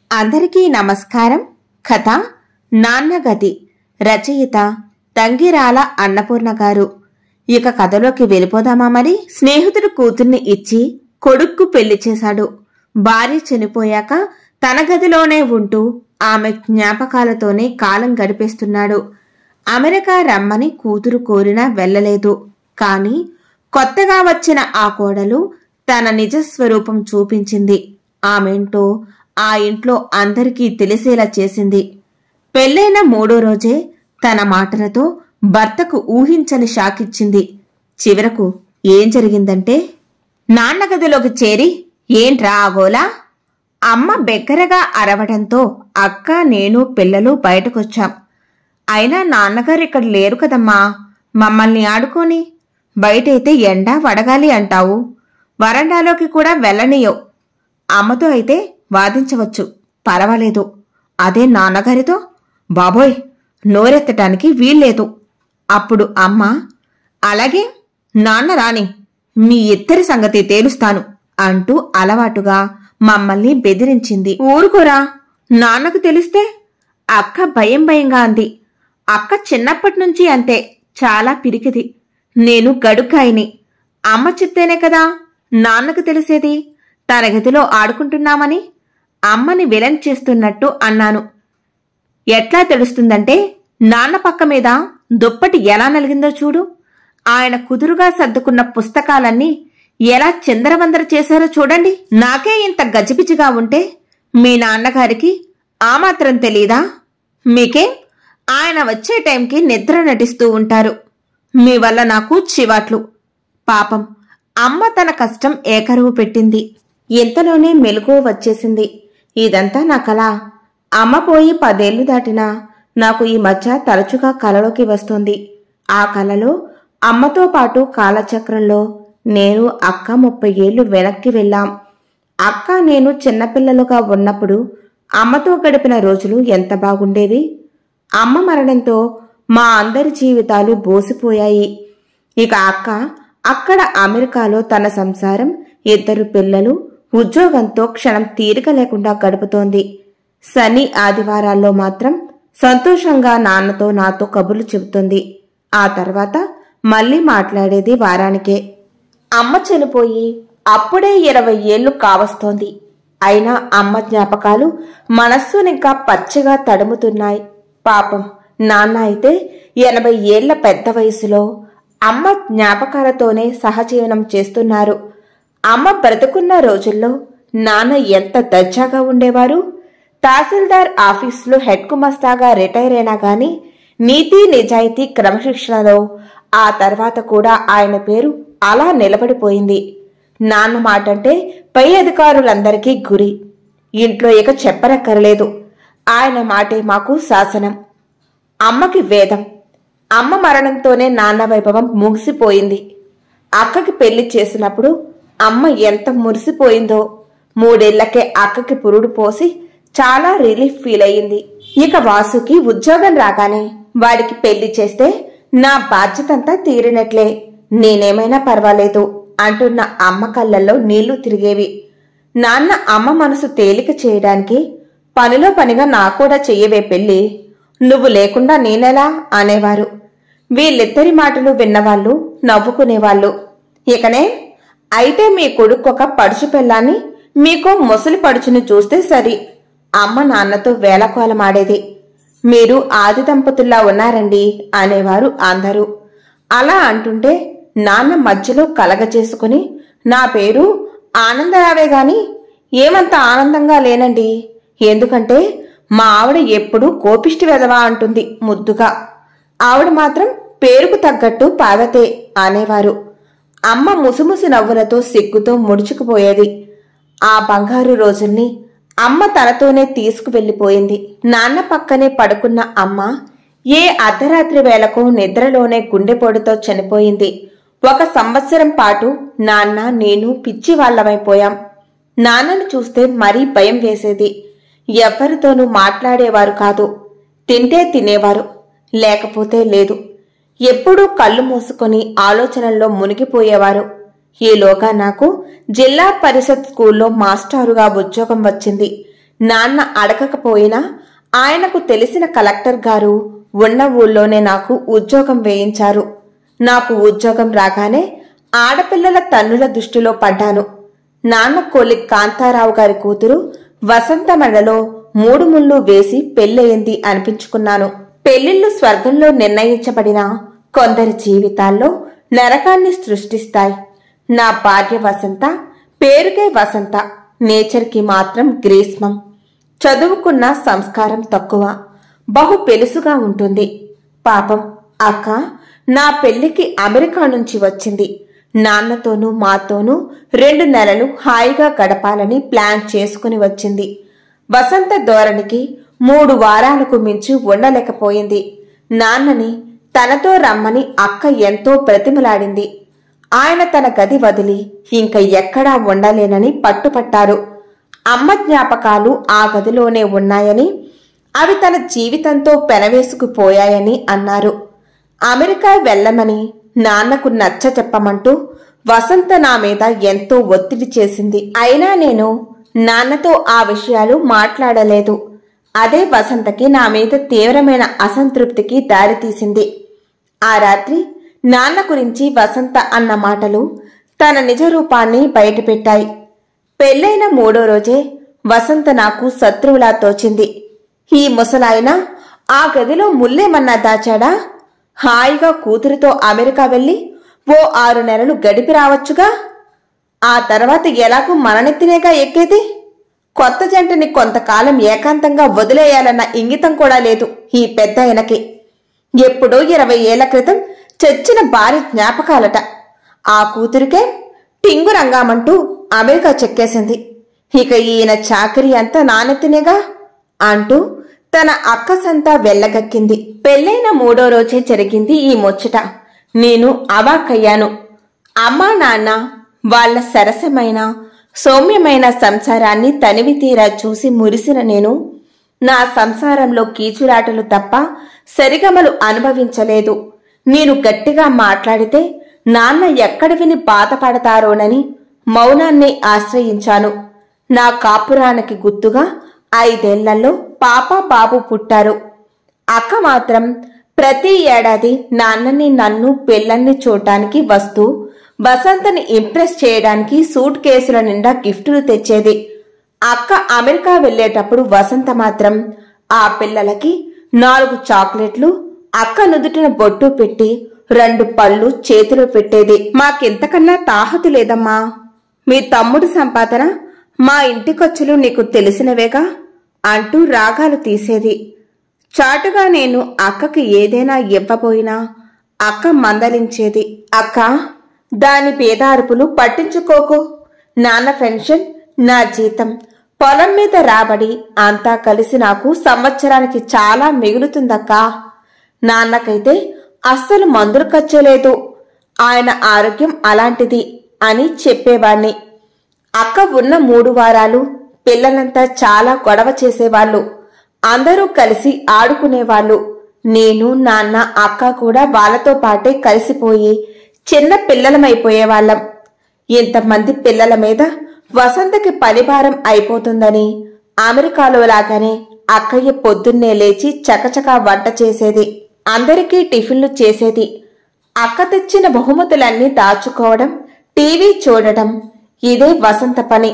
అందరికీ నమస్కారం కథ నాన్నగతి రచయిత తంగిరాల అన్నపూర్ణ గారు ఇక కథలోకి వెళ్ళిపోదామా మరి స్నేహితుడు కూతుర్ని ఇచ్చి కొడుక్కు పెళ్లి చేశాడు భార్య చనిపోయాక తన గదిలోనే ఉంటూ ఆమె జ్ఞాపకాలతోనే కాలం గడిపేస్తున్నాడు అమెరికా రమ్మని కూతురు కోరినా వెళ్ళలేదు కాని కొత్తగా వచ్చిన ఆ కోడలు తన నిజ స్వరూపం చూపించింది ఆమెంటో ఆ ఇంట్లో అందరికీ తెలిసేలా చేసింది పెళ్ళైన మూడో రోజే తన మాటలతో భర్తకు ఊహించని షాకిచ్చింది చివరకు ఏం జరిగిందంటే నాన్న గదిలోకి చేరి ఏంట్రా ఆగోలా అమ్మ బెగ్గరగా అరవడంతో అక్క నేను పిల్లలు బయటకొచ్చాం అయినా నాన్నగారు ఇక్కడ లేరు కదమ్మా మమ్మల్ని ఆడుకొని బయటైతే ఎండ వడగాలి అంటావు వరండాలోకి కూడా వెళ్ళనీయవు అమ్మతో అయితే వాదించవచ్చు పర్వాలేదు అదే నాన్నగారితో బాబోయ్ నోరెత్తటానికి వీల్లేదు అప్పుడు అమ్మ అలాగే నాన్న రాని మీ ఇద్దరి సంగతి తేలుస్తాను అంటూ అలవాటుగా మమ్మల్ని బెదిరించింది ఊరుకోరా నాన్నకు తెలిస్తే అక్క భయం భయంగా అంది అక్క చిన్నప్పటి నుంచి అంతే చాలా పిరికిది నేను గడుకాయని అమ్మ చెప్తేనే కదా నాన్నకు తెలిసేది తన గదిలో ఆడుకుంటున్నామని అమ్మని విలన్ చేస్తున్నట్టు అన్నాను ఎట్లా తెలుస్తుందంటే నాన్న పక్క మీద దుప్పటి ఎలా నలిగిందో చూడు ఆయన కుదురుగా సర్దుకున్న పుస్తకాలన్నీ ఎలా చిందరవందర చేశారో చూడండి నాకే ఇంత గజిబిజిగా ఉంటే మీ నాన్నగారికి ఆ మాత్రం తెలీదా మీకే ఆయన వచ్చే టైంకి నిద్ర నటిస్తూ ఉంటారు మీ వల్ల నాకు చివాట్లు పాపం అమ్మ తన కష్టం ఏకరువు పెట్టింది ఇంతలోనే మెలకు వచ్చేసింది ఇదంతా నా కళ అమ్మ పోయి పదేళ్లు దాటినా నాకు ఈ మధ్య తరచుగా కలలోకి వస్తుంది ఆ కలలో అమ్మతో పాటు కాలచక్రంలో నేను అక్క ముప్పై ఏళ్లు వెనక్కి వెళ్ళాం అక్క నేను చిన్నపిల్లలుగా ఉన్నప్పుడు అమ్మతో గడిపిన రోజులు ఎంత బాగుండేవి అమ్మ మరణంతో మా అందరి జీవితాలు బోసిపోయాయి ఇక అక్క అక్కడ అమెరికాలో తన సంసారం ఇద్దరు పిల్లలు ఉద్యోగంతో క్షణం తీరిక లేకుండా గడుపుతోంది శని ఆదివారాల్లో మాత్రం సంతోషంగా నాన్నతో నాతో కబుర్లు చెబుతుంది ఆ తర్వాత మళ్ళీ మాట్లాడేది వారానికే అమ్మ చనిపోయి అప్పుడే ఇరవై ఏళ్లు కావస్తోంది అయినా అమ్మ జ్ఞాపకాలు మనస్సునింకా పచ్చగా తడుముతున్నాయి పాపం నాన్న అయితే ఎనభై ఏళ్ల పెద్ద వయసులో అమ్మ జ్ఞాపకాలతోనే సహజీవనం చేస్తున్నారు అమ్మ బ్రతుకున్న రోజుల్లో నాన్న ఎంత దర్జాగా ఉండేవారు తహసీల్దార్ ఆఫీసులో హెడ్ కుమస్తాగా రిటైర్ అయినా గాని నీతి నిజాయితీ క్రమశిక్షణలో ఆ తర్వాత కూడా ఆయన పేరు అలా నిలబడిపోయింది నాన్న మాటంటే పై అధికారులందరికీ గురి ఇంట్లో ఇక చెప్పనక్కర్లేదు ఆయన మాటే మాకు శాసనం అమ్మకి వేదం అమ్మ మరణంతోనే నాన్న వైభవం ముగిసిపోయింది అక్కకి పెళ్లి చేసినప్పుడు అమ్మ ఎంత మురిసిపోయిందో మూడేళ్లకే అక్కకి పురుడు పోసి చాలా రిలీఫ్ ఫీల్ అయ్యింది ఇక వాసుకి ఉద్యోగం రాగానే వాడికి పెళ్లి చేస్తే నా బాధ్యతంతా తీరినట్లే నేనేమైనా పర్వాలేదు అంటున్న అమ్మ కళ్ళల్లో నీళ్లు తిరిగేవి నాన్న అమ్మ మనసు తేలిక చేయడానికి పనిలో పనిగా నా కూడా చెయ్యవే పెళ్లి నువ్వు లేకుండా నేనెలా అనేవారు వీళ్ళిద్దరి మాటలు విన్నవాళ్ళు నవ్వుకునేవాళ్ళు ఇకనే అయితే మీ కొడుకు ఒక పడుచు పిల్లాన్ని మీకో ముసలి పడుచుని చూస్తే సరి అమ్మ నాన్నతో వేలకోలమాడేది మీరు ఆది దంపతుల్లా ఉన్నారండి అనేవారు అందరూ అలా అంటుంటే నాన్న మధ్యలో కలగచేసుకుని నా పేరు ఆనందరావే గాని ఏమంత ఆనందంగా లేనండి ఎందుకంటే మా ఆవిడ ఎప్పుడూ కోపిష్టి వెదవా అంటుంది ముద్దుగా ఆవిడ మాత్రం పేరుకు తగ్గట్టు పార్వతే అనేవారు అమ్మ ముసిముసి నవ్వులతో సిగ్గుతో ముడుచుకుపోయేది ఆ బంగారు రోజుల్ని అమ్మ తనతోనే తీసుకువెళ్లిపోయింది నాన్న పక్కనే పడుకున్న అమ్మ ఏ అర్ధరాత్రి వేళకు నిద్రలోనే గుండెపోటుతో చనిపోయింది ఒక సంవత్సరం పాటు నాన్న నేను పిచ్చి వాళ్ళమైపోయాం నాన్నను చూస్తే మరీ భయం వేసేది ఎవ్వరితోనూ మాట్లాడేవారు కాదు తింటే తినేవారు లేకపోతే లేదు ఎప్పుడూ కళ్ళు మూసుకొని ఆలోచనల్లో మునిగిపోయేవారు ఈలోగా నాకు జిల్లా పరిషత్ స్కూల్లో మాస్టారుగా ఉద్యోగం వచ్చింది నాన్న అడగకపోయినా ఆయనకు తెలిసిన కలెక్టర్ గారు ఉన్న ఊళ్ళోనే నాకు ఉద్యోగం వేయించారు నాకు ఉద్యోగం రాగానే ఆడపిల్లల తన్నుల దృష్టిలో పడ్డాను నాన్న కొలి కాంతారావు గారి కూతురు వసంత మెడలో మూడు ముళ్ళు వేసి పెళ్ళయింది అనిపించుకున్నాను పెళ్లిళ్లు స్వర్గంలో నిర్ణయించబడిన కొందరి జీవితాల్లో నరకాన్ని సృష్టిస్తాయి నా భార్య వసంత పేరుకే వసంత నేచర్కి మాత్రం గ్రీష్మం చదువుకున్న సంస్కారం తక్కువ బహు పెలుసుగా ఉంటుంది పాపం అక్క నా పెళ్లికి అమెరికా నుంచి వచ్చింది నాన్నతోనూ మాతోనూ రెండు నెలలు హాయిగా గడపాలని ప్లాన్ చేసుకుని వచ్చింది వసంత ధోరణికి మూడు వారాలకు మించి ఉండలేకపోయింది నాన్నని తనతో రమ్మని అక్క ఎంతో ప్రతిమలాడింది ఆయన తన గది వదిలి ఇంక ఎక్కడా ఉండలేనని పట్టుపట్టారు అమ్మ జ్ఞాపకాలు ఆ గదిలోనే ఉన్నాయని అవి తన జీవితంతో పెనవేసుకుపోయాయని అన్నారు అమెరికా వెళ్ళమని నాన్నకు నచ్చ చెప్పమంటూ వసంత నా మీద ఎంతో ఒత్తిడి చేసింది అయినా నేను నాన్నతో ఆ విషయాలు మాట్లాడలేదు అదే వసంతకి నా మీద తీవ్రమైన అసంతృప్తికి దారితీసింది ఆ రాత్రి నాన్న గురించి వసంత అన్న మాటలు తన నిజ రూపాన్ని బయటపెట్టాయి పెళ్ళైన మూడో రోజే వసంత నాకు శత్రువులా తోచింది ఈ ముసలాయన ఆ గదిలో ముల్లేమన్నా దాచాడా హాయిగా కూతురితో అమెరికా వెళ్ళి ఓ ఆరు నెలలు గడిపి రావచ్చుగా ఆ తర్వాత ఎలాగూ మననెత్తినేగా ఎక్కేది కొత్త జంటని కొంతకాలం ఏకాంతంగా వదిలేయాలన్న ఇంగితం కూడా లేదు ఈ పెద్ద ఆయనకి ఎప్పుడో ఇరవై ఏళ్ల క్రితం చచ్చిన భార్య జ్ఞాపకాలట ఆ కూతురికే టింగు రంగామంటూ అమెరికా చెక్కేసింది ఇక ఈయన చాకరీ అంతా నానెత్తినేగా అంటూ తన అక్కసంతా వెళ్ళగక్కింది పెళ్ళైన మూడో రోజే జరిగింది ఈ ముచ్చట నేను అవాక్కయ్యాను అమ్మా నాన్న వాళ్ళ సరసమైన సౌమ్యమైన సంసారాన్ని తనివి తీరా చూసి మురిసిన నేను నా సంసారంలో కీచులాటలు తప్ప సరిగమలు అనుభవించలేదు నేను గట్టిగా మాట్లాడితే నాన్న ఎక్కడ విని బాధపడతారోనని మౌనాన్ని ఆశ్రయించాను నా కాపురానికి గుర్తుగా ఐదేళ్లలో పాప బాబు పుట్టారు అక్క మాత్రం ప్రతి ఏడాది నాన్నని నన్ను పిల్లల్ని చూడటానికి వస్తూ వసంతని ఇంప్రెస్ చేయడానికి సూట్ కేసుల నిండా గిఫ్టులు తెచ్చేది అక్క అమెరికా వెళ్ళేటప్పుడు వసంత మాత్రం ఆ పిల్లలకి నాలుగు చాక్లెట్లు అక్క నుదుటిన బొట్టు పెట్టి రెండు పళ్ళు చేతిలో పెట్టేది మాకింతకన్నా తాహతు లేదమ్మా మీ తమ్ముడు సంపాదన మా ఇంటికొచ్చులు నీకు తెలిసినవేగా అంటూ రాగాలు తీసేది చాటుగా నేను అక్కకి ఏదైనా ఇవ్వబోయినా అక్క మందలించేది అక్క దాని పేదార్పులు పట్టించుకోకు నాన్న పెన్షన్ నా జీతం పొలం మీద రాబడి అంతా కలిసి నాకు సంవత్సరానికి చాలా మిగులుతుందక్కా నాన్నకైతే అస్సలు మందులు ఖర్చులేదు ఆయన ఆరోగ్యం అలాంటిది అని చెప్పేవాణ్ణి అక్క ఉన్న మూడు వారాలు పిల్లలంతా చాలా గొడవ చేసేవాళ్ళు అందరూ కలిసి ఆడుకునేవాళ్ళు నేను నాన్న అక్క కూడా వాళ్ళతో పాటే కలిసిపోయి చిన్న పిల్లలమైపోయేవాళ్ళం ఇంతమంది పిల్లల మీద వసంతకి పనిభారం అయిపోతుందని అమెరికాలో లాగానే అక్కయ్య పొద్దున్నే లేచి చకచకా వంట చేసేది అందరికీ టిఫిన్లు చేసేది అక్క తెచ్చిన బహుమతులన్నీ దాచుకోవడం టీవీ చూడటం ఇదే వసంత పని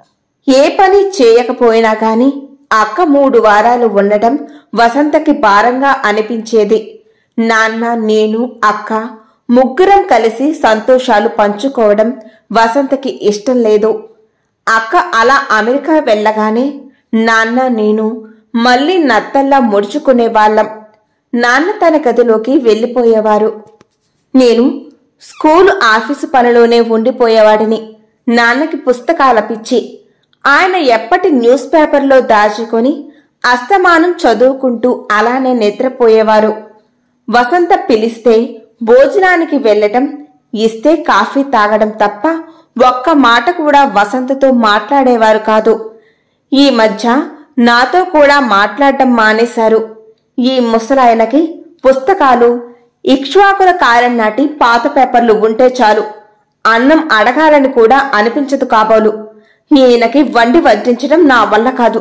ఏ పని చేయకపోయినా గాని అక్క మూడు వారాలు ఉండటం వసంతకి భారంగా అనిపించేది నాన్న నేను అక్క ముగ్గురం కలిసి సంతోషాలు పంచుకోవడం వసంతకి ఇష్టం లేదు అక్క అలా అమెరికా వెళ్ళగానే నాన్న నేను మళ్ళీ నత్తల్లా ముడుచుకునే వాళ్ళం నాన్న తన గదిలోకి వెళ్ళిపోయేవారు నేను స్కూలు ఆఫీసు పనిలోనే ఉండిపోయేవాడిని నాన్నకి పుస్తకాల పిచ్చి ఆయన ఎప్పటి న్యూస్ పేపర్లో దాచుకొని అస్తమానం చదువుకుంటూ అలానే నిద్రపోయేవారు వసంత పిలిస్తే భోజనానికి వెళ్ళటం ఇస్తే కాఫీ తాగడం తప్ప ఒక్క మాట కూడా వసంతతో మాట్లాడేవారు కాదు ఈ మధ్య నాతో కూడా మాట్లాడటం మానేశారు ఈ ముసలాయనకి పుస్తకాలు ఇక్ష్వాకుల కాలం నాటి పాత పేపర్లు ఉంటే చాలు అన్నం అడగాలని కూడా అనిపించదు కాబోలు ఈయనకి వండి వడ్డించడం నా వల్ల కాదు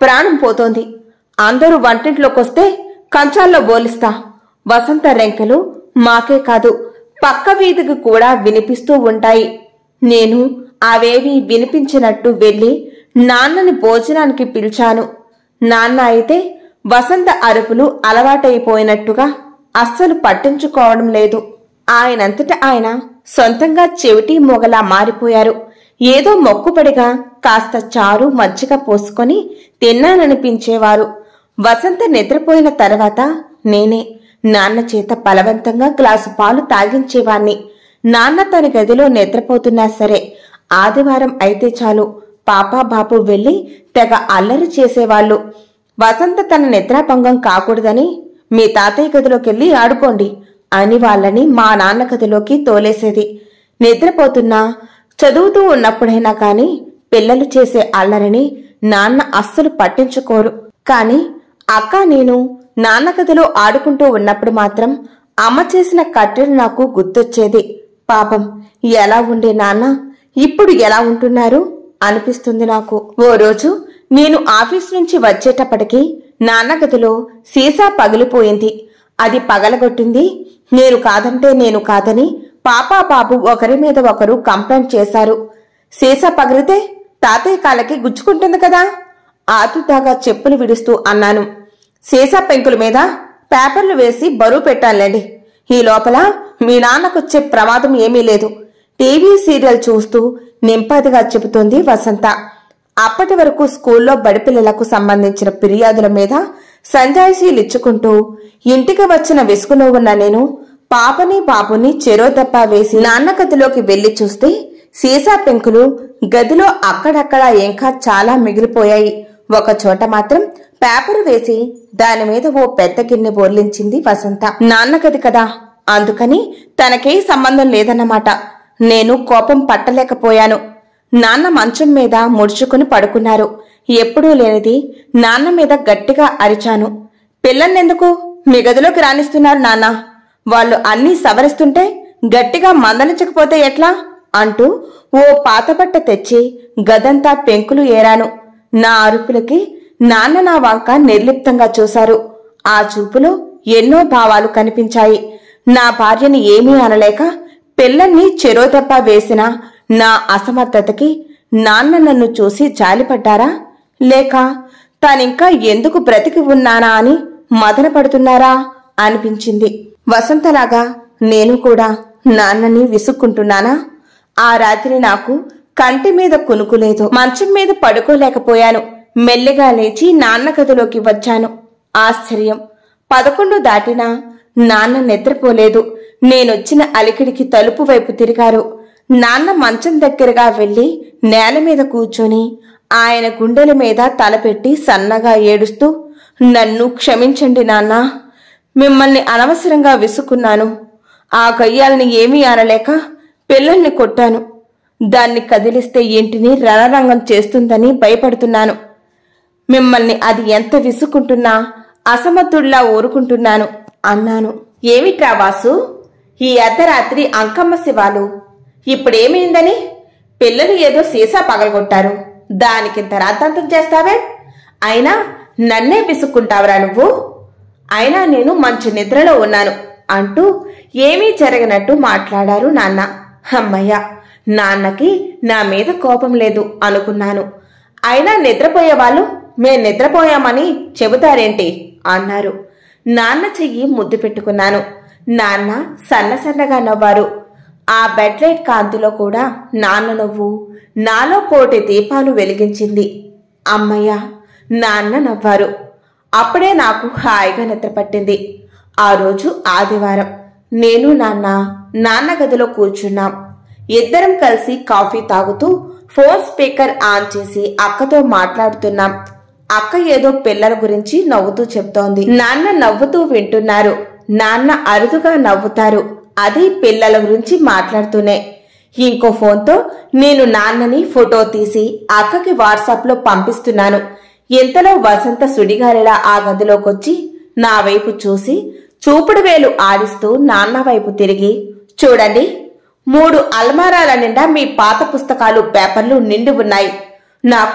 ప్రాణం పోతోంది అందరూ వంటింట్లోకొస్తే కంచాల్లో బోలిస్తా వసంత రెంకలు మాకే కాదు పక్క వీధికి కూడా వినిపిస్తూ ఉంటాయి నేను అవేవి వినిపించినట్టు వెళ్లి నాన్నని భోజనానికి పిలిచాను నాన్న అయితే వసంత అరుపులు అలవాటైపోయినట్టుగా అస్సలు పట్టించుకోవడం లేదు ఆయనంతట ఆయన సొంతంగా చెవిటి మొగలా మారిపోయారు ఏదో మొక్కుపడిగా కాస్త చారు మజ్జిగ పోసుకొని తిన్నాననిపించేవారు వసంత నిద్రపోయిన తర్వాత నేనే నాన్న చేత బలవంతంగా గ్లాసు పాలు తాగించేవాణ్ణి నాన్న తన గదిలో నిద్రపోతున్నా సరే ఆదివారం అయితే చాలు పాపా బాపు వెళ్లి తెగ అల్లరి చేసేవాళ్లు వసంత తన నిద్రాభంగం కాకూడదని మీ తాతయ్య గదిలోకెళ్ళి ఆడుకోండి అని వాళ్ళని మా నాన్న గదిలోకి తోలేసేది నిద్రపోతున్నా చదువుతూ ఉన్నప్పుడైనా కాని పిల్లలు చేసే అల్లరిని నాన్న అస్సలు పట్టించుకోరు కాని అక్క నేను నాన్న గదిలో ఆడుకుంటూ ఉన్నప్పుడు మాత్రం అమ్మ చేసిన కట్టెలు నాకు గుర్తొచ్చేది పాపం ఎలా ఉండే నాన్న ఇప్పుడు ఎలా ఉంటున్నారు అనిపిస్తుంది నాకు ఓ రోజు నేను ఆఫీస్ నుంచి వచ్చేటప్పటికి నాన్న గదిలో సీసా పగిలిపోయింది అది పగలగొట్టింది నేను కాదంటే నేను కాదని పాపా బాబు ఒకరి మీద ఒకరు కంప్లైంట్ చేశారు సీసా పగిలితే తాతయ్య కాళ్ళకి గుచ్చుకుంటుంది కదా ఆతుతాగా చెప్పులు విడుస్తూ అన్నాను సీసా పెంకుల మీద పేపర్లు వేసి బరువు పెట్టాలండి ఈ లోపల మీ నాన్నకొచ్చే ప్రమాదం ఏమీ లేదు టీవీ సీరియల్ చూస్తూ నింపాదిగా చెబుతోంది వసంత అప్పటి వరకు స్కూల్లో బడిపిల్లలకు సంబంధించిన ఫిర్యాదుల మీద సంజాయిషీలిచ్చుకుంటూ ఇంటికి వచ్చిన విసుగులో ఉన్న నేను పాపని బాబుని చెరోదప్ప వేసి నాన్న గదిలోకి వెళ్లి చూస్తే సీసా పెంకులు గదిలో అక్కడక్కడ ఇంకా చాలా మిగిలిపోయాయి ఒక చోట మాత్రం పేపర్ వేసి దాని మీద ఓ పెద్ద గిన్నె బోర్లించింది వసంత నాన్న గది కదా అందుకని తనకే సంబంధం లేదన్నమాట నేను కోపం పట్టలేకపోయాను నాన్న మంచం మీద ముడుచుకుని పడుకున్నారు ఎప్పుడూ లేనిది నాన్న మీద గట్టిగా అరిచాను పిల్లన్నెందుకు మీ గదిలోకి రాణిస్తున్నారు నాన్న వాళ్ళు అన్నీ సవరిస్తుంటే గట్టిగా మందలించకపోతే ఎట్లా అంటూ ఓ పాతబట్ట తెచ్చి గదంతా పెంకులు ఏరాను నా అరుపులకి నాన్న నా వంక నిర్లిప్తంగా చూశారు ఆ చూపులో ఎన్నో భావాలు కనిపించాయి నా భార్యని ఏమీ అనలేక పిల్లల్ని చెరోదెబ్బ వేసిన నా అసమర్థతకి నాన్న నన్ను చూసి జాలిపడ్డారా లేక తానింకా ఎందుకు బ్రతికి ఉన్నానా అని మదన పడుతున్నారా అనిపించింది వసంతలాగా నేను కూడా నాన్నని విసుక్కుంటున్నానా ఆ రాత్రి నాకు కంటి మీద కునుకులేదు మంచం మీద పడుకోలేకపోయాను మెల్లిగా లేచి నాన్న గదిలోకి వచ్చాను ఆశ్చర్యం పదకొండు దాటినా నాన్న నిద్రపోలేదు నేనొచ్చిన అలికిడికి తలుపు వైపు తిరిగారు నాన్న మంచం దగ్గరగా వెళ్లి నేల మీద కూర్చొని ఆయన గుండెల మీద తలపెట్టి సన్నగా ఏడుస్తూ నన్ను క్షమించండి నాన్నా మిమ్మల్ని అనవసరంగా విసుకున్నాను ఆ గయ్యాలని ఏమీ అనలేక పిల్లల్ని కొట్టాను దాన్ని కదిలిస్తే ఇంటిని రణరంగం చేస్తుందని భయపడుతున్నాను మిమ్మల్ని అది ఎంత విసుకుంటున్నా అసమర్థుల్లా ఊరుకుంటున్నాను అన్నాను ఏమిట్రా వాసు ఈ అర్ధరాత్రి అంకమ్మ శివాలు ఇప్పుడేమైందని పిల్లలు ఏదో సీసా పగలగొట్టారు దానికింత రాద్ధాంతం చేస్తావే అయినా నన్నే విసుక్కుంటావురా నువ్వు అయినా నేను మంచి నిద్రలో ఉన్నాను అంటూ ఏమీ జరగనట్టు మాట్లాడారు నాన్న అమ్మయ్య నాన్నకి నా మీద కోపం లేదు అనుకున్నాను అయినా నిద్రపోయే వాళ్ళు మేం నిద్రపోయామని చెబుతారేంటి అన్నారు నాన్న చెయ్యి ముద్దు పెట్టుకున్నాను నాన్న సన్న సన్నగా నవ్వారు ఆ బెడ్ లైట్ కాంతిలో కూడా నాన్న నవ్వు నాలో కోటి దీపాలు వెలిగించింది అమ్మయ్య నాన్న నవ్వారు అప్పుడే నాకు హాయిగా నిద్రపట్టింది ఆ రోజు ఆదివారం నేను నాన్న నాన్న గదిలో కూర్చున్నాం ఇద్దరం కలిసి కాఫీ తాగుతూ ఫోన్ స్పీకర్ ఆన్ చేసి అక్కతో మాట్లాడుతున్నాం అక్క ఏదో పిల్లల గురించి నవ్వుతూ చెప్తోంది నాన్న నవ్వుతూ వింటున్నారు నాన్న అరుదుగా నవ్వుతారు అది పిల్లల గురించి మాట్లాడుతూనే ఇంకో ఫోన్తో నేను నాన్నని ఫోటో తీసి అక్కకి వాట్సాప్ లో పంపిస్తున్నాను ఇంతలో వసంత సుడిగాలిలా ఆ గదిలోకొచ్చి నా వైపు చూసి చూపుడు వేలు ఆడిస్తూ నాన్న వైపు తిరిగి చూడండి మూడు అల్మారాల నిండా మీ పాత పుస్తకాలు పేపర్లు నిండి ఉన్నాయి నాకు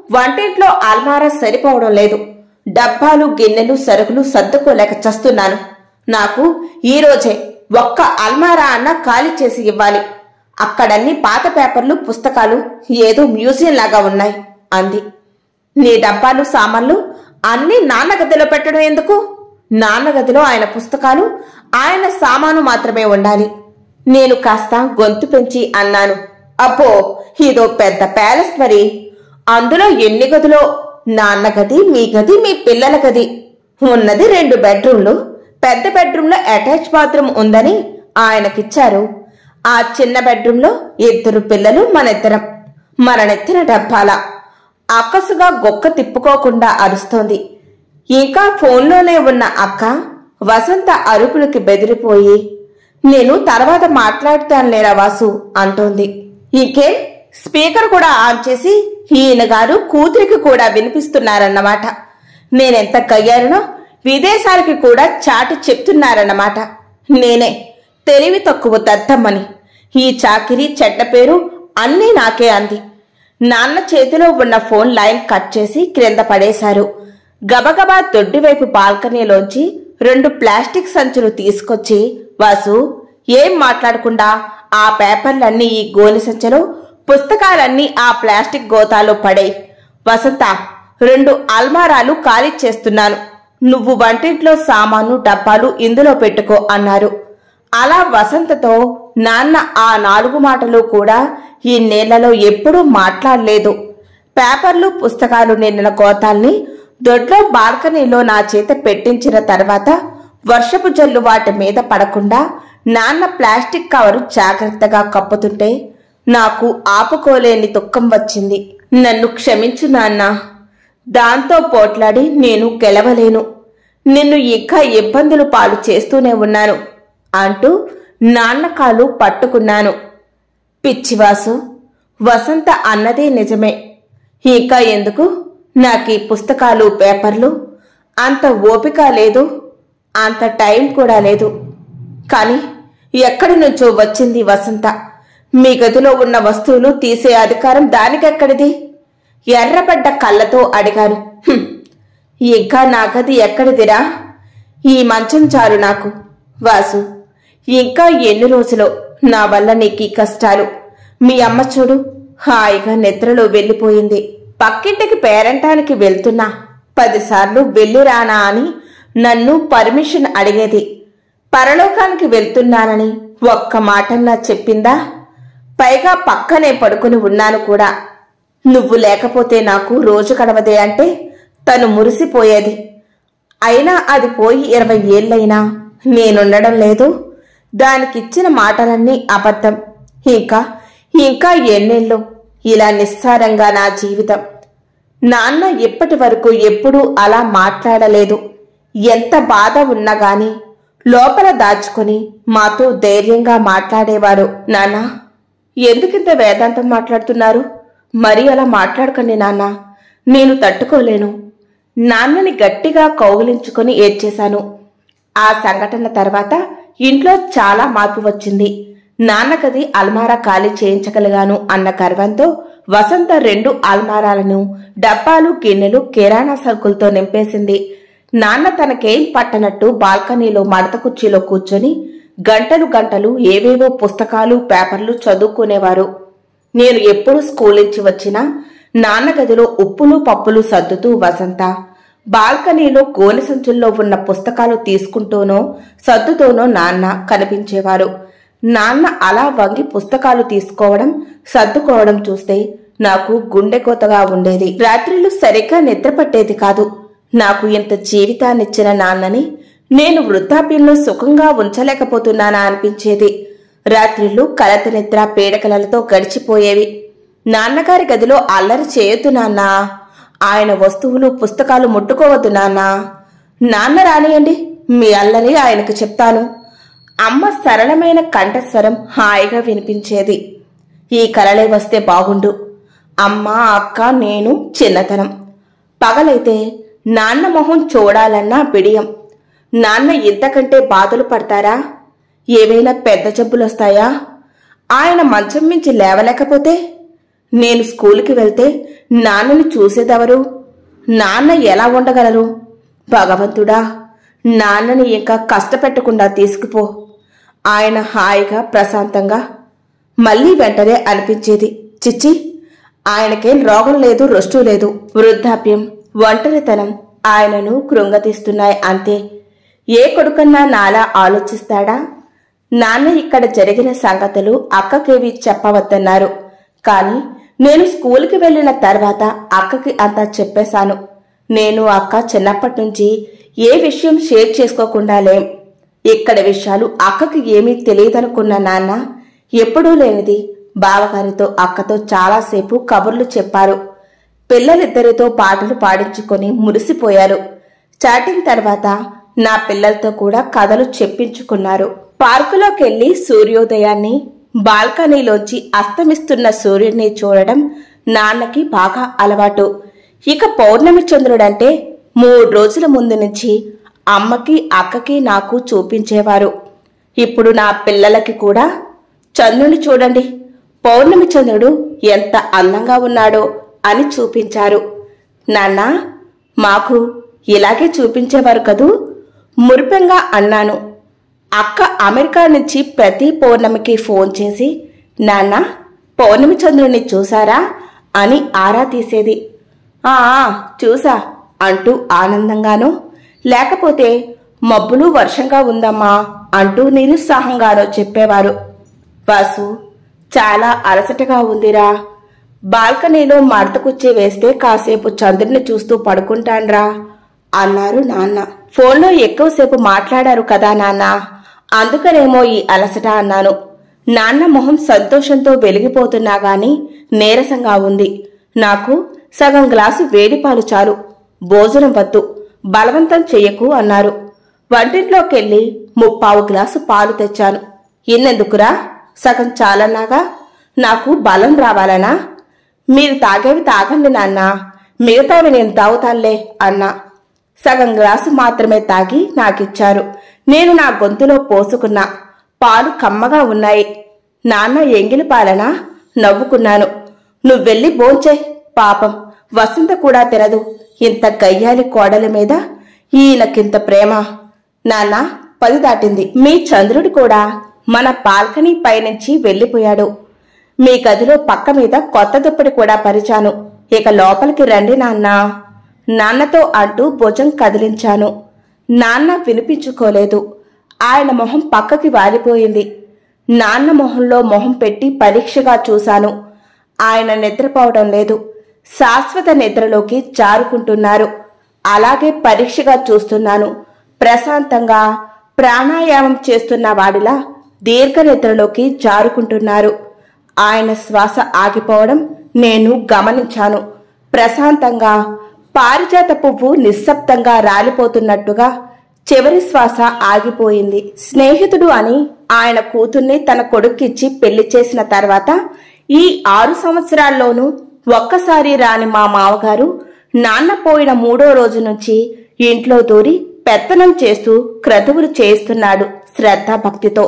వంటింట్లో అల్మారా సరిపోవడం లేదు డబ్బాలు గిన్నెలు సరుకులు సర్దుకోలేక చస్తున్నాను నాకు ఈ రోజే ఒక్క అల్మారా అన్న ఖాళీ చేసి ఇవ్వాలి అక్కడన్ని పాత పేపర్లు పుస్తకాలు ఏదో మ్యూజియం లాగా ఉన్నాయి అంది నీ డబ్బాలు సామాన్లు అన్నీ నాన్న గదిలో పెట్టడం ఎందుకు నాన్న గదిలో ఆయన పుస్తకాలు ఆయన సామాను మాత్రమే ఉండాలి నేను కాస్త గొంతు పెంచి అన్నాను అబ్బో ఇదో పెద్ద ప్యాలెస్ మరి అందులో ఎన్ని గదులో నాన్న గది మీ గది మీ పిల్లల గది ఉన్నది రెండు బెడ్రూమ్లు పెద్ద బెడ్రూమ్లో అటాచ్ బాత్రూమ్ ఉందని ఆయనకిచ్చారు ఆ చిన్న బెడ్రూమ్లో ఇద్దరు పిల్లలు మనిద్దరం మననెత్తిన డబ్బాల అక్కసుగా గొక్క తిప్పుకోకుండా అరుస్తోంది ఇంకా ఫోన్లోనే ఉన్న అక్క వసంత అరుపులకి బెదిరిపోయి నేను తర్వాత మాట్లాడుతానులేరా వాసు అంటోంది ఇంకేం స్పీకర్ కూడా ఆన్ చేసి ఈయన గారు కూతురికి కూడా వినిపిస్తున్నారన్నమాట నేనెంత కయ్యారనో విదేశాలకి కూడా చాటి చెప్తున్నారన్నమాట నేనే తెలివి తక్కువ దద్దమ్మని ఈ చాకిరి చెడ్డ పేరు అన్నీ నాకే అంది నాన్న చేతిలో ఉన్న ఫోన్ లైన్ కట్ చేసి క్రింద పడేశారు గబగబా దొడ్డివైపు బాల్కనీలోంచి రెండు ప్లాస్టిక్ సంచులు తీసుకొచ్చి వాసు ఏం మాట్లాడకుండా ఆ పేపర్లన్నీ ఈ గోని సంచిలో పుస్తకాలన్నీ ఆ ప్లాస్టిక్ గోతాలో పడే వసంత రెండు అల్మారాలు ఖాళీ చేస్తున్నాను నువ్వు వంటింట్లో సామాను డబ్బాలు ఇందులో పెట్టుకో అన్నారు అలా వసంతతో నాన్న ఆ నాలుగు మాటలు కూడా ఈ నేలలో ఎప్పుడూ మాట్లాడలేదు పేపర్లు పుస్తకాలు నిండిన గోతాల్ని దొడ్లో బాల్కనీలో నా చేత పెట్టించిన తర్వాత వర్షపు జల్లు వాటి మీద పడకుండా నాన్న ప్లాస్టిక్ కవరు జాగ్రత్తగా కప్పుతుంటే నాకు ఆపుకోలేని దుఃఖం వచ్చింది నన్ను క్షమించు నాన్న దాంతో పోట్లాడి నేను గెలవలేను నిన్ను ఇంకా ఇబ్బందులు పాలు చేస్తూనే ఉన్నాను అంటూ నాన్న కాలు పట్టుకున్నాను పిచ్చివాసు వసంత అన్నదే నిజమే ఇంకా ఎందుకు నాకీ పుస్తకాలు పేపర్లు అంత ఓపిక లేదు అంత టైం కూడా లేదు కానీ ఎక్కడి నుంచో వచ్చింది వసంత మీ గదిలో ఉన్న వస్తువులు తీసే అధికారం దానికెక్కడిది ఎర్రబడ్డ కళ్ళతో అడిగాను "హుం, ఇంకా నా గది ఎక్కడిదిరా ఈ మంచం చాలు నాకు వాసు ఇంకా ఎన్ని రోజులో నా వల్ల నీకు ఈ కష్టాలు మీ అమ్మ చూడు హాయిగా నిద్రలో వెళ్ళిపోయింది పక్కింటికి పేరంటానికి వెళ్తున్నా పదిసార్లు వెళ్ళిరానా అని నన్ను పర్మిషన్ అడిగేది పరలోకానికి వెళ్తున్నానని ఒక్క మాటన్నా చెప్పిందా పైగా పక్కనే పడుకుని ఉన్నాను కూడా నువ్వు లేకపోతే నాకు రోజు గడవదే అంటే తను మురిసిపోయేది అయినా అది పోయి ఇరవై ఏళ్ళైనా నేనుండడం లేదు దానికిచ్చిన మాటలన్నీ అబద్ధం ఇంకా ఇంకా ఎన్నెళ్ళు ఇలా నిస్సారంగా నా జీవితం నాన్న ఇప్పటి వరకు ఎప్పుడూ అలా మాట్లాడలేదు ఎంత బాధ ఉన్నా గాని లోపల దాచుకుని మాతో ధైర్యంగా మాట్లాడేవారు నాన్న ఎందుకింత వేదాంతం మాట్లాడుతున్నారు మరి అలా మాట్లాడకండి నాన్న నేను తట్టుకోలేను నాన్నని గట్టిగా కౌగిలించుకొని ఏడ్చేశాను ఆ సంఘటన తర్వాత ఇంట్లో చాలా మార్పు వచ్చింది నాన్నకది అల్మారా ఖాళీ చేయించగలిగాను అన్న గర్వంతో వసంత రెండు అల్మారాలను డబ్బాలు గిన్నెలు కిరాణా సరుకులతో నింపేసింది నాన్న తనకేం పట్టనట్టు బాల్కనీలో మడత కుర్చీలో కూర్చొని గంటలు గంటలు ఏవేవో పుస్తకాలు పేపర్లు చదువుకునేవారు నేను ఎప్పుడు స్కూల్ నుంచి వచ్చినా నాన్న గదిలో ఉప్పులు పప్పులు సర్దుతూ వసంత బాల్కనీలో గోనె సంచుల్లో ఉన్న పుస్తకాలు తీసుకుంటూనో సర్దుతోనో నాన్న కనిపించేవారు నాన్న అలా వంగి పుస్తకాలు తీసుకోవడం సర్దుకోవడం చూస్తే నాకు గుండె కోతగా ఉండేది రాత్రిళ్ళు సరిగ్గా నిద్ర పట్టేది కాదు నాకు ఇంత జీవితాన్నిచ్చిన నాన్నని నేను వృద్ధాప్యంలో సుఖంగా ఉంచలేకపోతున్నానా అనిపించేది రాత్రిళ్ళు కలత నిద్ర పీడకలలతో గడిచిపోయేవి నాన్నగారి గదిలో అల్లరి చేయొద్దు నాన్న ఆయన వస్తువులు పుస్తకాలు ముట్టుకోవద్దు నాన్న నాన్న రానియండి మీ అల్లరి ఆయనకు చెప్తాను అమ్మ సరళమైన కంఠస్వరం హాయిగా వినిపించేది ఈ కలలే వస్తే బాగుండు అమ్మ అక్క నేను చిన్నతనం పగలైతే నాన్న మొహం చూడాలన్నా బిడియం నాన్న ఇంతకంటే బాధలు పడతారా ఏవైనా పెద్ద జబ్బులొస్తాయా ఆయన మంచం మించి లేవలేకపోతే నేను స్కూల్కి వెళ్తే నాన్నని చూసేదెవరు నాన్న ఎలా ఉండగలరు భగవంతుడా నాన్నని ఇంకా కష్టపెట్టకుండా తీసుకుపో ఆయన హాయిగా ప్రశాంతంగా మళ్ళీ వెంటనే అనిపించేది చిచ్చి ఆయనకేం రోగం లేదు రొస్టు లేదు వృద్ధాప్యం ఒంటరితనం ఆయనను కృంగతీస్తున్నాయి అంతే ఏ కొడుకన్నా నాలా ఆలోచిస్తాడా నాన్న ఇక్కడ జరిగిన సంగతులు అక్కకేవి చెప్పవద్దన్నారు కాని నేను స్కూల్కి వెళ్ళిన తర్వాత అక్కకి అంతా చెప్పేశాను నేను అక్క చిన్నప్పటి నుంచి ఏ విషయం షేర్ చేసుకోకుండా లేం ఇక్కడ విషయాలు అక్కకి ఏమీ తెలియదనుకున్న నాన్న ఎప్పుడూ లేనిది బావగారితో అక్కతో చాలాసేపు కబుర్లు చెప్పారు పిల్లలిద్దరితో పాటలు పాడించుకొని మురిసిపోయారు చాటింగ్ తర్వాత నా పిల్లలతో కూడా కథలు చెప్పించుకున్నారు పార్కులోకెళ్లి సూర్యోదయాన్ని బాల్కనీలోంచి అస్తమిస్తున్న సూర్యుడిని చూడడం నాన్నకి బాగా అలవాటు ఇక పౌర్ణమి చంద్రుడంటే మూడు రోజుల ముందు నుంచి అమ్మకి అక్కకి నాకు చూపించేవారు ఇప్పుడు నా పిల్లలకి కూడా చంద్రుని చూడండి పౌర్ణమి చంద్రుడు ఎంత అందంగా ఉన్నాడో అని చూపించారు నాన్న మాకు ఇలాగే చూపించేవారు కదూ మురిపెంగా అన్నాను అక్క అమెరికా నుంచి ప్రతి పౌర్ణమికి ఫోన్ చేసి నాన్న పౌర్ణమి చంద్రుని చూసారా అని ఆరా తీసేది ఆ ఆ, చూసా అంటూ ఆనందంగానో లేకపోతే మబ్బులు వర్షంగా ఉందమ్మా అంటూ నిరుత్సాహంగానో చెప్పేవారు వాసు చాలా అలసటగా ఉందిరా బాల్కనీలో మడత కుర్చీ వేస్తే కాసేపు చంద్రుని చూస్తూ పడుకుంటాన్రా అన్నారు నాన్న ఫోన్లో ఎక్కువసేపు మాట్లాడారు కదా నాన్న అందుకనేమో ఈ అలసట అన్నాను నాన్న మొహం సంతోషంతో వెలిగిపోతున్నా గాని నీరసంగా ఉంది నాకు సగం గ్లాసు వేడిపాలు చాలు భోజనం వద్దు బలవంతం చెయ్యకు అన్నారు వంటింట్లోకెళ్ళి ముప్పావు గ్లాసు పాలు తెచ్చాను ఎన్నెందుకురా సగం చాలన్నాగా నాకు బలం రావాలనా మీరు తాగేవి తాగండి నాన్న మిగతావి నేను తాగుతానులే అన్నా సగం గ్లాసు మాత్రమే తాగి నాకిచ్చారు నేను నా గొంతులో పోసుకున్నా పాలు కమ్మగా ఉన్నాయి నాన్న ఎంగిలి పాలనా నవ్వుకున్నాను నువ్వెళ్ళి భోంచే పాపం వసంత కూడా తినదు ఇంత గయ్యాలి కోడల మీద ఈయనకింత ప్రేమ నాన్న పది దాటింది మీ చంద్రుడు కూడా మన బాల్కనీ పైనుంచి వెళ్ళిపోయాడు మీ గదిలో పక్క మీద కొత్త దుప్పటి కూడా పరిచాను ఇక లోపలికి రండి నాన్న నాన్నతో అంటూ భుజం కదిలించాను నాన్న వినిపించుకోలేదు ఆయన మొహం పక్కకి వాలిపోయింది నాన్న మొహంలో మొహం పెట్టి పరీక్షగా చూశాను ఆయన నిద్రపోవడం లేదు శాశ్వత నిద్రలోకి జారుకుంటున్నారు అలాగే పరీక్షగా చూస్తున్నాను ప్రశాంతంగా ప్రాణాయామం చేస్తున్న వాడిలా దీర్ఘ నిద్రలోకి జారుకుంటున్నారు ఆయన శ్వాస ఆగిపోవడం నేను గమనించాను ప్రశాంతంగా పారిజాత పువ్వు నిశ్శబ్దంగా రాలిపోతున్నట్టుగా చివరి శ్వాస ఆగిపోయింది స్నేహితుడు అని ఆయన కూతుర్ని తన కొడుక్కిచ్చి పెళ్లి చేసిన తర్వాత ఈ ఆరు సంవత్సరాల్లోనూ ఒక్కసారి రాని మా మావగారు నాన్న పోయిన మూడో రోజు నుంచి ఇంట్లో దూరి పెత్తనం చేస్తూ క్రతువులు చేస్తున్నాడు శ్రద్ధ భక్తితో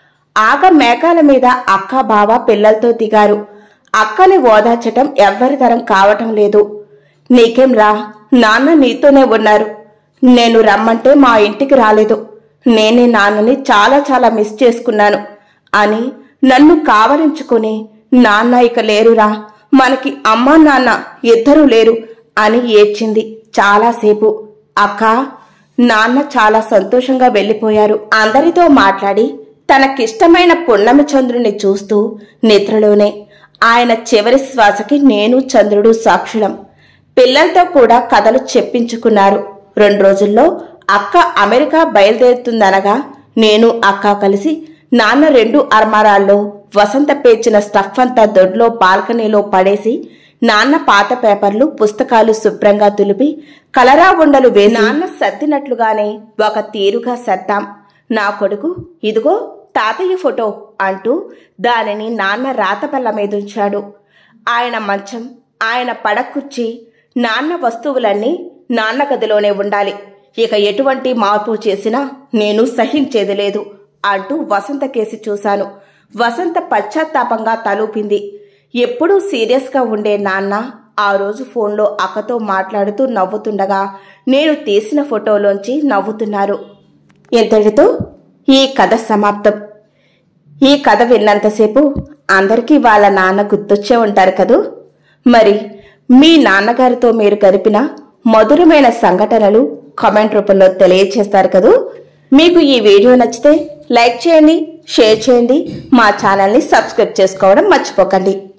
ఆగ మేఘాల మీద అక్క బావ పిల్లలతో దిగారు అక్కని ఓదార్చటం ఎవ్వరి తరం కావటం లేదు నీకేం రా నాన్న నీతోనే ఉన్నారు నేను రమ్మంటే మా ఇంటికి రాలేదు నేనే నాన్నని చాలా చాలా మిస్ చేసుకున్నాను అని నన్ను కావలించుకుని నాన్న ఇక లేరురా మనకి అమ్మా నాన్న ఇద్దరూ లేరు అని ఏడ్చింది చాలాసేపు అక్క నాన్న చాలా సంతోషంగా వెళ్లిపోయారు అందరితో మాట్లాడి తనకిష్టమైన పున్నమి చంద్రుని చూస్తూ నిద్రలోనే ఆయన చివరి శ్వాసకి నేను చంద్రుడు సాక్షులం పిల్లలతో కూడా కథలు చెప్పించుకున్నారు రెండు రోజుల్లో అక్క అమెరికా బయలుదేరుతుందనగా నేను అక్క కలిసి నాన్న రెండు అర్మారాల్లో వసంత పేర్చిన స్టఫ్ అంతా దొడ్లో బాల్కనీలో పడేసి నాన్న పాత పేపర్లు పుస్తకాలు శుభ్రంగా తులిపి కలరా ఉండలు వేసి నాన్న సర్దినట్లుగానే ఒక తీరుగా సర్దాం నా కొడుకు ఇదిగో తాతయ్య ఫోటో అంటూ దానిని నాన్న రాతపల్ల మీదుంచాడు ఆయన మంచం ఆయన పడకుర్చి నాన్న వస్తువులన్నీ నాన్న గదిలోనే ఉండాలి ఇక ఎటువంటి మార్పు చేసినా నేను సహించేది లేదు అంటూ వసంత కేసి చూశాను వసంత పశ్చాత్తాపంగా తలూపింది ఎప్పుడూ సీరియస్గా ఉండే నాన్న ఆ రోజు ఫోన్లో అక్కతో మాట్లాడుతూ నవ్వుతుండగా నేను తీసిన ఫోటోలోంచి నవ్వుతున్నారు ఇంతటితో ఈ కథ సమాప్తం ఈ కథ విన్నంతసేపు అందరికీ వాళ్ళ నాన్న గుర్తొచ్చే ఉంటారు కదూ మరి మీ నాన్నగారితో మీరు గడిపిన మధురమైన సంఘటనలు కామెంట్ రూపంలో తెలియచేస్తారు కదూ మీకు ఈ వీడియో నచ్చితే లైక్ చేయండి షేర్ చేయండి మా ఛానల్ని సబ్స్క్రైబ్ చేసుకోవడం మర్చిపోకండి